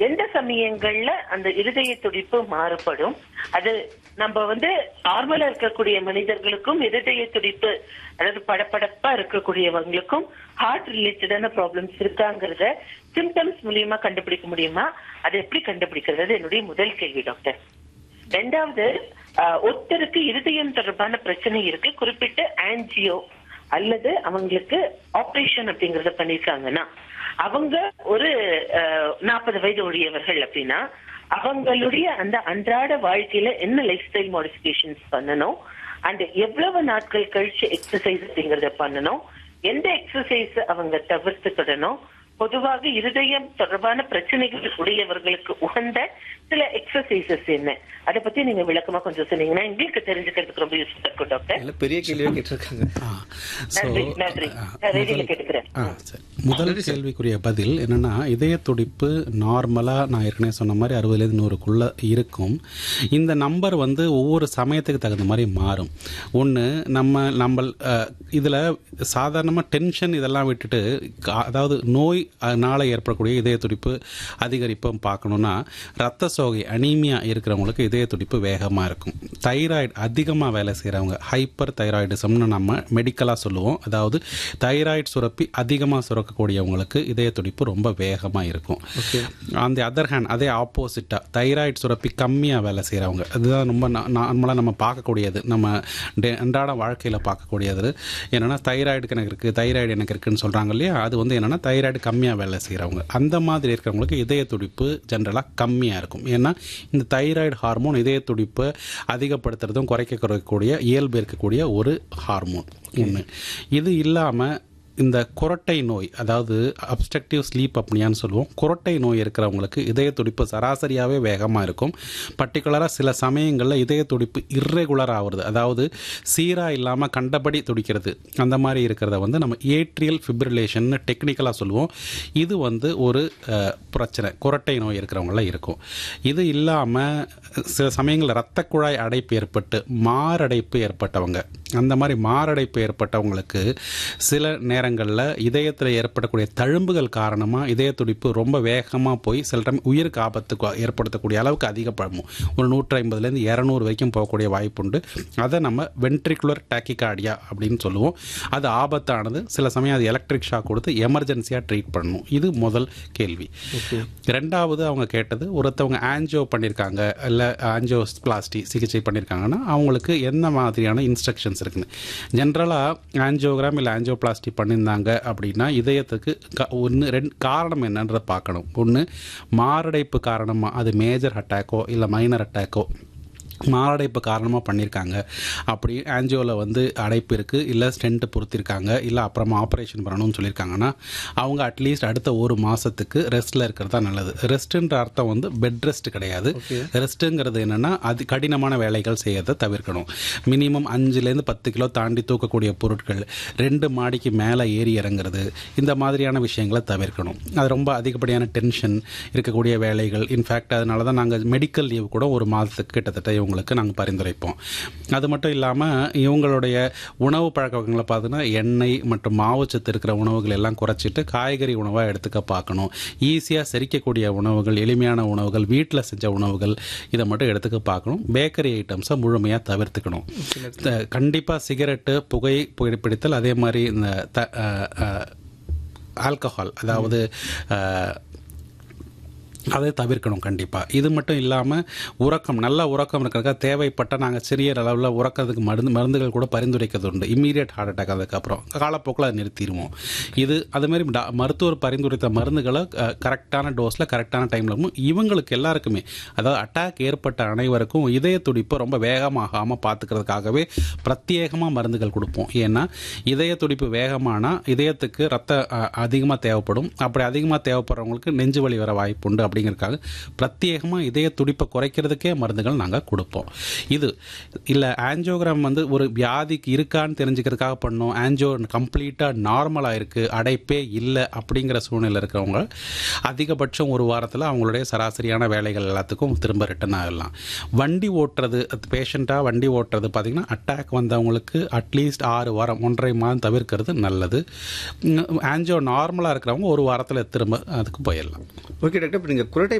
எந்த சமயங்கள்ல அந்த இருதய துடிப்பு மாறுபடும் அது நம்ம வந்து நார்மலா இருக்கக்கூடிய மனிதர்களுக்கும் இருதய துடிப்பு அதாவது படபடப்பா இருக்கக்கூடியவங்களுக்கும் ஹார்ட் ரிலேட்டடான ப்ராப்ளம்ஸ் இருக்காங்கிறத சிம்டம்ஸ் மூலியமா கண்டுபிடிக்க முடியுமா அதை எப்படி கண்டுபிடிக்கிறது அது என்னுடைய முதல் கேள்வி டாக்டர் ரெண்டாவது ஆஹ், ஒருத்தருக்கு இருதயம் தொடர்பான பிரச்சனை இருக்கு குறிப்பிட்ட ஆன்ஜியோ அல்லது அவங்களுக்கு ஆபரேஷன் அப்படிங்கறத பண்ணிருக்காங்கன்னா அவங்க ஒரு நாற்பது வயது உடையவர்கள் அப்படின்னா அவங்களுடைய அந்த அன்றாட வாழ்க்கையில என்ன லைஃப் ஸ்டைல் மாடிஃபிகேஷன்ஸ் பண்ணணும் அண்ட் எவ்வளவு நாட்கள் கழிச்சு எக்ஸசைஸ் அப்படிங்கறத பண்ணணும் எந்த எக்ஸசைஸ் அவங்க தவிர்த்துக்கிடணும் பொதுவாக இருதயம் தொடர்பான பிரச்சனைகள் உடையவர்களுக்கு உகந்த சில எக்ஸசைசஸ் என்ன அதை பத்தி நீங்க விளக்கமா கொஞ்சம் சொன்னீங்கன்னா எங்களுக்கு தெரிஞ்சுக்கிறதுக்கு ரொம்ப யூஸ்ஃபுல்லா இருக்கும் டாக்டர் இல்ல பெரிய கேள்வியா கேட்டிருக்காங்க ஆ, so, நன்றி நன்றி ஆ, நான் ரேடியோல முதல்- கேட்டுக்கிறேன் ஆ, சரி. முதல் கேள்விக்குரிய பதில் என்னன்னா இதய துடிப்பு நார்மலா நான் ஏற்கனவே சொன்ன மாதிரி அறுபதுலேருந்து நூறுக்குள்ள இருக்கும் இந்த நம்பர் வந்து ஒவ்வொரு சமயத்துக்கு தகுந்த மாதிரி மாறும் ஒன்று நம்ம நம்ம அஹ், இதுல சாதாரணமாக டென்ஷன் இதெல்லாம் விட்டுட்டு கா- அதாவது நோய் அதனால ஏற்படக்கூடிய இதய துடிப்பு அதிகரிப்பும் பார்க்கணும்னா ரத்த சோகை அனீமியா இருக்கிறவங்களுக்கு இதய துடிப்பு வேகமாக இருக்கும் தைராய்டு அதிகமாக வேலை செய்கிறவங்க ஹைப்பர் தைராய்டிசம்னு நம்ம மெடிக்கலாக சொல்லுவோம் அதாவது தைராய்டு சுரப்பி அதிகமாக சுரக்கக்கூடியவங்களுக்கு இதய துடிப்பு ரொம்ப வேகமாக இருக்கும் அந்த அதர் ஹேண்ட் அதே ஆப்போசிட்டாக தைராய்டு சுரப்பி கம்மியாக வேலை செய்கிறவங்க அதுதான் ரொம்ப நார்மலாக நம்ம பார்க்கக்கூடியது நம்ம டே- அன்றாட வாழ்க்கையில் பார்க்கக்கூடியது என்னென்னா தைராய்டுக்கு எனக்கு இருக்குது தைராய்டு எனக்கு இருக்குன்னு சொல்கிறாங்க இல்லையா அது வந்து என்னென்னா தைராய்டு கம்மியாக வேலை செய்கிறவங்க அந்த மாதிரி இருக்கிறவங்களுக்கு இதய துடிப்பு ஜென்ரலாக கம்மியாக இருக்கும் ஏன்னா இந்த தைராய்டு ஹார்மோன் இதய துடிப்பை அதிகப்படுத்துறதும் குறைக்க குறைக்கக்கூடிய இயல்பு இருக்கக்கூடிய ஒரு ஹார்மோன் ஒன்று இது இல்லாமல் இந்த குரட்டை நோய் அதாவது அப்ஸ்ட்ரக்டிவ் ஸ்லீப் அப்னியான்னு சொல்லுவோம் குரட்டை நோய் இருக்கிறவங்களுக்கு இதய துடிப்பு சராசரியாகவே வேகமாக இருக்கும் பர்டிகுலராக சில சமயங்களில் இதய துடிப்பு இர்ரெகுலர் ஆகுறது அதாவது சீராக இல்லாமல் கண்டபடி துடிக்கிறது அந்த மாதிரி இருக்கிறத வந்து நம்ம ஏட்ரியல் ஃபிப்ரிலேஷன் டெக்னிக்கலாக சொல்லுவோம் இது வந்து ஒரு அஹ், பிரச்சனை குரட்டை நோய் இருக்கிறவங்கள இருக்கும் இது இல்லாமல் சில சமயங்களில் இரத்த குழாய் அடைப்பு ஏற்பட்டு மாரடைப்பு ஏற்பட்டவங்க அந்த மாதிரி மாரடைப்பு ஏற்பட்டவங்களுக்கு சில நேரங்களில் இதயத்தில் ஏற்படக்கூடிய தழும்புகள் காரணமாக இதய துடிப்பு ரொம்ப வேகமாக போய் சில டைம் உயிருக்கு ஆபத்து கு- ஏற்படுத்தக்கூடிய அளவுக்கு அதிகப்படும் ஒரு நூற்றி ஐம்பதுலேருந்து இரநூறு வரைக்கும் போகக்கூடிய வாய்ப்புண்டு அதை நம்ம வென்ட்ரிகுலர் டாக்கிகார்டியா அப்படின்னு சொல்லுவோம் அது ஆபத்தானது சில சமயம் அது எலக்ட்ரிக் ஷாக் கொடுத்து எமர்ஜென்சியாக ட்ரீட் பண்ணணும் இது முதல் கேள்வி ரெண்டாவது அவங்க கேட்டது ஒருத்தவங்க ஆன்ஜியோ பண்ணியிருக்காங்க இல்லை ஆன்ஜியோ பிளாஸ்டி சிகிச்சை பண்ணியிருக்காங்கன்னா அவங்களுக்கு என்ன மாதிரியான இன்ஸ்ட்ரக்ஷன்ஸ் இருக்குன்னு ஜென்ரலாக ஆன்ஜியோகிராம் இல்லை ஆன்ஜியோபிளாஸ்டி பண்ணியிருந்தாங்க அப்படின்னா இதயத்துக்கு க ஒன்று ரெண்டு காரணம் என்னன்றதை பார்க்கணும் ஒன்று மாரடைப்பு காரணமாக அது மேஜர் அட்டாக்கோ இல்லை மைனர் அட்டாக்கோ மாரடைப்பு காரணமாக பண்ணியிருக்காங்க அப்படி ஆன்ஜியோவில் வந்து அடைப்பு இருக்குது இல்லை ஸ்டென்ட் பொருத்திருக்காங்க இல்லை அப்புறமா ஆப்ரேஷன் பண்ணணும்னு சொல்லியிருக்காங்கன்னா அவங்க அட்லீஸ்ட் அடுத்த ஒரு மாதத்துக்கு ரெஸ்ட்டில் இருக்கிறது தான் நல்லது ரெஸ்ட்டுன்ற அர்த்தம் வந்து பெட் ரெஸ்ட் கிடையாது ரெஸ்ட்டுங்கிறது என்னென்னா அது கடினமான வேலைகள் செய்யறதை தவிர்க்கணும் மினிமம் அஞ்சுலேருந்து பத்து கிலோ தாண்டி தூக்கக்கூடிய பொருட்கள் ரெண்டு மாடிக்கு மேலே ஏறி இறங்குறது இந்த மாதிரியான விஷயங்களை தவிர்க்கணும் அது ரொம்ப அதிகப்படியான டென்ஷன் இருக்கக்கூடிய வேலைகள் இன்ஃபேக்ட் அதனால தான் நாங்கள் மெடிக்கல் லீவ் கூட ஒரு மாதத்துக்கு கிட்டத்தட்ட இவங்களுக்கு நாங்கள் பரிந்துரைப்போம் அது மட்டும் இல்லாமல் இவங்களுடைய உணவு பழக்க வழக்கங்களை பார்த்தீங்கன்னா எண்ணெய் மற்றும் மாவுச்சத்து இருக்கிற உணவுகள் எல்லாம் குறைச்சிட்டு காய்கறி உணவாக எடுத்துக்க பார்க்கணும் ஈஸியாக செரிக்கக்கூடிய உணவுகள் எளிமையான உணவுகள் வீட்டில் செஞ்ச உணவுகள் இதை மட்டும் எடுத்துக்க பார்க்கணும் பேக்கரி ஐட்டம்ஸை முழுமையாக தவிர்த்துக்கணும் கண்டிப்பாக சிகரெட்டு புகை புகைப்பிடித்தல் அதே மாதிரி இந்த த ஆல்கஹால் அதாவது அஹ், அதை தவிர்க்கணும் கண்டிப்பாக இது மட்டும் இல்லாமல் உறக்கம் நல்ல உறக்கம் இருக்கிறதுக்காக தேவைப்பட்ட நாங்கள் சிறிய அளவில் உறக்கத்துக்கு மருந்து மருந்துகள் கூட பரிந்துரைக்கிறது உண்டு இம்மீடியட் ஹார்ட் அட்டாக் அதுக்கப்புறம் காலப்போக்கில் அதை நிறுத்திடுவோம் இது அதுமாரி டா- மருத்துவர் பரிந்துரைத்த மருந்துகளை கரெக்டான டோஸில் கரெக்டான டைமில் இவங்களுக்கு எல்லாருக்குமே அதாவது அட்டாக் ஏற்பட்ட அனைவருக்கும் இதய துடிப்பு ரொம்ப வேகமாகாமல் பார்த்துக்கிறதுக்காகவே பிரத்யேகமாக மருந்துகள் கொடுப்போம் ஏன்னா இதய துடிப்பு வேகமானால் இதயத்துக்கு ரத்த அதிகமாக தேவைப்படும் அப்படி அதிகமாக தேவைப்படுறவங்களுக்கு நெஞ்சு வலி வர வாய்ப்புண்டு அப்படிங்கிறதுக்காக பிரத்யேகமாக இதய துடிப்பை குறைக்கிறதுக்கே மருந்துகள் நாங்கள் கொடுப்போம் இது இல்லை ஆன்ஜியோகிராம் வந்து ஒரு வியாதிக்கு இருக்கான்னு தெரிஞ்சுக்கிறதுக்காக பண்ணோம் ஆன்ஜியோ கம்ப்ளீட்டாக நார்மலாக இருக்குது அடைப்பே இல்லை அப்படிங்கிற சூழ்நிலை இருக்கிறவங்க அதிகபட்சம் ஒரு வாரத்தில் அவங்களுடைய சராசரியான வேலைகள் எல்லாத்துக்கும் திரும்ப ரிட்டர்ன் ஆகலாம் வண்டி ஓட்டுறது பேஷண்ட்டாக வண்டி ஓட்டுறது பார்த்திங்கன்னா அட்டாக் வந்தவங்களுக்கு அட்லீஸ்ட் ஆறு வாரம் ஒன்றரை மாதம் தவிர்க்கிறது நல்லது ஆன்ஜியோ நார்மலாக இருக்கிறவங்க ஒரு வாரத்தில் திரும்ப அதுக்கு போயிடலாம் ஓகே டாக்டர் இப்போ நீங்கள் குரட்டை